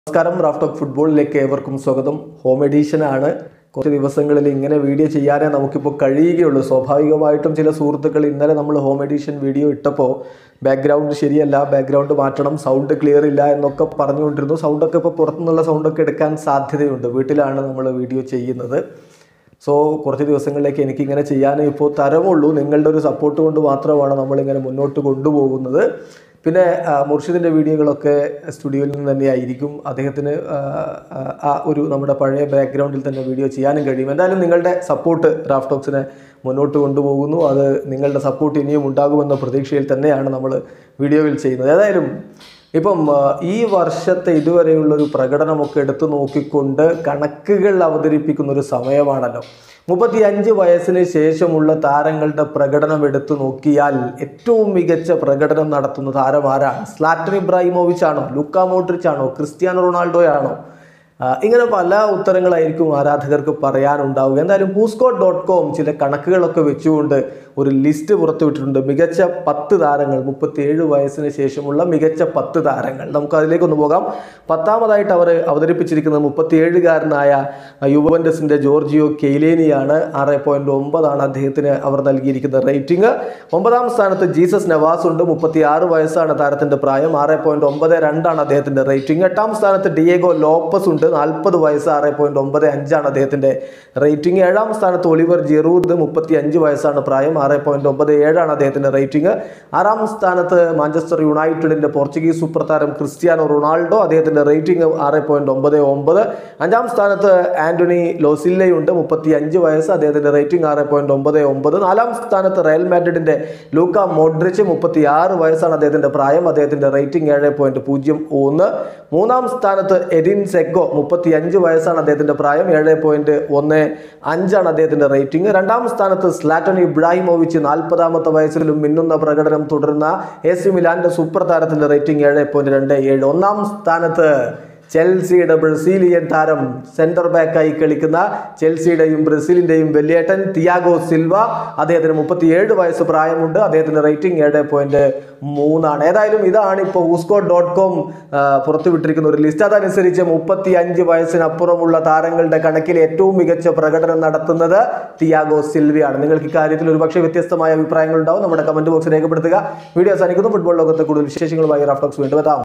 നമസ്കാരം raft of ഫുട്ബോളിലേക്ക് ഏവർക്കും സ്വാഗതം ഹോം എഡീഷൻ ആണ് കുറച്ച് ദിവസങ്ങളിൽ ഇങ്ങനെ വീഡിയോ ചെയ്യാനേ നമുക്കിപ്പോൾ കഴിയുകയുള്ളൂ സ്വാഭാവികമായിട്ടും ചില സുഹൃത്തുക്കൾ ഇന്നലെ നമ്മൾ ഹോം എഡീഷൻ വീഡിയോ ഇട്ടപ്പോൾ ബാക്ക്ഗ്രൗണ്ട് ശരിയല്ല ബാക്ക്ഗ്രൗണ്ട് മാറ്റണം സൗണ്ട് ക്ലിയർ ഇല്ല എന്നൊക്കെ പറഞ്ഞുകൊണ്ടിരുന്നു സൗണ്ടൊക്കെ ഇപ്പോൾ പുറത്തുനിന്നുള്ള സൗണ്ടൊക്കെ എടുക്കാൻ സാധ്യതയുണ്ട് വീട്ടിലാണ് നമ്മൾ വീഡിയോ ചെയ്യുന്നത് സോ കുറച്ച് ദിവസങ്ങളിലേക്ക് എനിക്ക് ഇങ്ങനെ ചെയ്യാനേ ഇപ്പോൾ തരമുള്ളൂ നിങ്ങളുടെ ഒരു സപ്പോർട്ട് കൊണ്ട് മാത്രമാണ് നമ്മളിങ്ങനെ മുന്നോട്ട് കൊണ്ടുപോകുന്നത് പിന്നെ ആ, മുർഷിദിൻ്റെ വീഡിയോകളൊക്കെ സ്റ്റുഡിയോയിൽ നിന്ന് തന്നെ ആയിരിക്കും അദ്ദേഹത്തിന് ആ, ആ, ആ ഒരു നമ്മുടെ പഴയ ബാക്ക്ഗ്രൗണ്ടിൽ തന്നെ വീഡിയോ ചെയ്യാനും കഴിയും എന്തായാലും നിങ്ങളുടെ സപ്പോർട്ട് റാഫ് ടോക്സിനെ മുന്നോട്ട് കൊണ്ടുപോകുന്നു അത് നിങ്ങളുടെ സപ്പോർട്ട് ഇനിയും ഉണ്ടാകുമെന്ന പ്രതീക്ഷയിൽ തന്നെയാണ് നമ്മൾ വീഡിയോയിൽ ചെയ്യുന്നത് ഏതായാലും ഇപ്പം ആ, ഈ വർഷത്തെ ഇതുവരെയുള്ള ഒരു പ്രകടനമൊക്കെ എടുത്തു നോക്കിക്കൊണ്ട് കണക്കുകൾ അവതരിപ്പിക്കുന്ന ഒരു സമയമാണല്ലോ മുപ്പത്തി അഞ്ച് വയസ്സിന് ശേഷമുള്ള താരങ്ങളുടെ പ്രകടനം എടുത്തു നോക്കിയാൽ ഏറ്റവും മികച്ച പ്രകടനം നടത്തുന്ന താരം ആരാണ് സ്ലാറ്റൻ ഇബ്രാഹിമോവിച്ച് ആണോ ലുക്ക മോഡ്രിച്ച് ആണോ ക്രിസ്ത്യാനോ റൊണാൾഡോ ആണോ ആ, ഇങ്ങനെ പല ഉത്തരങ്ങളായിരിക്കും ആരാധകർക്ക് പറയാനുണ്ടാവുക എന്തായാലും പൂസ്കോ ഡോട്ട് കോം ചില കണക്കുകളൊക്കെ വെച്ചുകൊണ്ട് ഒരു ലിസ്റ്റ് പുറത്തുവിട്ടിട്ടുണ്ട് മികച്ച പത്ത് താരങ്ങൾ മുപ്പത്തിയേഴ് വയസ്സിന് ശേഷമുള്ള മികച്ച പത്ത് താരങ്ങൾ നമുക്ക് അതിലേക്കൊന്ന് പോകാം പത്താമതായിട്ട് അവർ അവതരിപ്പിച്ചിരിക്കുന്നത് മുപ്പത്തിയേഴുകാരനായ യുവൻഡസിൻ്റെ ജോർജിയോ കെയ്ലേനിയാണ് ആറ് പോയിൻറ്റ് ഒമ്പതാണ് അദ്ദേഹത്തിന് അവർ നൽകിയിരിക്കുന്ന റേറ്റിംഗ് ഒമ്പതാം സ്ഥാനത്ത് ജീസസ് നവാസ് ഉണ്ട് മുപ്പത്തി ആറ് വയസ്സാണ് താരത്തിൻ്റെ പ്രായം ആറ് പോയിൻറ്റ് ഒമ്പത് രണ്ടാണ് അദ്ദേഹത്തിൻ്റെ റേറ്റിംഗ് എട്ടാം സ്ഥാനത്ത് ഡിയേഗോ ലോപ്പസ് ഉണ്ട് നാൽപ്പത് വയസ്സ് ആറ് പോയിൻറ്റ് ഒമ്പത് അഞ്ചാണ് അദ്ദേഹത്തിൻ്റെ റേറ്റിംഗ് ഏഴാം സ്ഥാനത്ത് ഒലിവർ ജിറൂദ് മുപ്പത്തി അഞ്ച് വയസ്സാണ് പ്രായം ആറ് പോയിൻറ്റ് ഒമ്പത് ഏഴാണ് അദ്ദേഹത്തിൻ്റെ റേറ്റിംഗ് ആറാം സ്ഥാനത്ത് മാഞ്ചസ്റ്റർ യുണൈറ്റഡിൻ്റെ പോർച്ചുഗീസ് സൂപ്പർ താരം ക്രിസ്ത്യാനോ റൊണാൾഡോ അദ്ദേഹത്തിൻ്റെ റേറ്റിംഗ് ആറ് പോയിൻറ്റ് ഒമ്പത് ഒമ്പത് അഞ്ചാം സ്ഥാനത്ത് ആന്റണി ലോസില്ലയുണ്ട് മുപ്പത്തി അഞ്ച് വയസ്സ് അദ്ദേഹത്തിൻ്റെ റേറ്റിംഗ് ആറ് പോയിൻറ്റ് ഒമ്പത് ഒമ്പത് നാലാം സ്ഥാനത്ത് റയൽ മാഡ്രിഡിൻ്റെ ലൂക്ക മോഡ്രിച്ച് മുപ്പത്തി ആറ് വയസ്സാണ് അദ്ദേഹത്തിൻ്റെ പ്രായം അദ്ദേഹത്തിൻ്റെ റേറ്റിംഗ് ഏഴ് പോയിൻറ്റ് പൂജ്യം ഒന്ന് മൂന്നാം സ്ഥാനത്ത് എഡിൻ സെക്കോ മുപ്പത്തി അഞ്ച് വയസ്സാണ് അദ്ദേഹത്തിൻ്റെ പ്രായം ഏഴ് പോയിൻറ്റ് ഒന്ന് അഞ്ചാണ് അദ്ദേഹത്തിൻ്റെ റേറ്റിംഗ് രണ്ടാം സ്ഥാനത്ത് സ്ലാറ്റൻ ഇബ്രാഹിമോവിച്ച് നാൽപ്പതാമത്തെ വയസ്സിലും മിന്നുന്ന പ്രകടനം തുടരുന്ന എ സി മിലാന്റെ സൂപ്പർ താരത്തിൻ്റെ റേറ്റിംഗ് ഏഴ് പോയിൻറ്റ് രണ്ട് ഏഴ് ഒന്നാം സ്ഥാനത്ത് ചെൽസിയുടെ ബ്രസീലിയൻ താരം സെന്റർ ബാക്കായി കളിക്കുന്ന ചെൽസിയുടെയും ബ്രസീലിന്റെയും വലിയേട്ടൻ തിയാഗോ സിൽവ അദ്ദേഹത്തിന് മുപ്പത്തിയേഴ് വയസ്സ് പ്രായമുണ്ട് അദ്ദേഹത്തിന്റെ റേറ്റിംഗ് ഏഴ് പോയിന്റ് മൂന്നാണ് ഏതായാലും ഇതാണ് ഇപ്പോൾ ഊസ്കോ ഡോട്ട് കോം പുറത്തുവിട്ടിരിക്കുന്ന ഒരു ലിസ്റ്റ് അതനുസരിച്ച് മുപ്പത്തി അഞ്ച് വയസ്സിനപ്പുറമുള്ള താരങ്ങളുടെ കണക്കിൽ ഏറ്റവും മികച്ച പ്രകടനം നടത്തുന്നത് തിയാഗോ സിൽവയാണ് നിങ്ങൾക്ക് ഇക്കാര്യത്തിൽ ഒരുപക്ഷെ വ്യത്യസ്തമായ അഭിപ്രായങ്ങൾ ഉണ്ടാവും നമ്മുടെ കമന്റ് ബോക്സിൽ രേഖപ്പെടുത്തുക വീഡിയോ അവസാനിക്കുന്നു ഫുട്ബോൾ ലോകത്തെ കൂടുതൽ വിശേഷങ്ങളുമായി റാഫ്റ്റോക്സ് വീണ്ടും എത്താം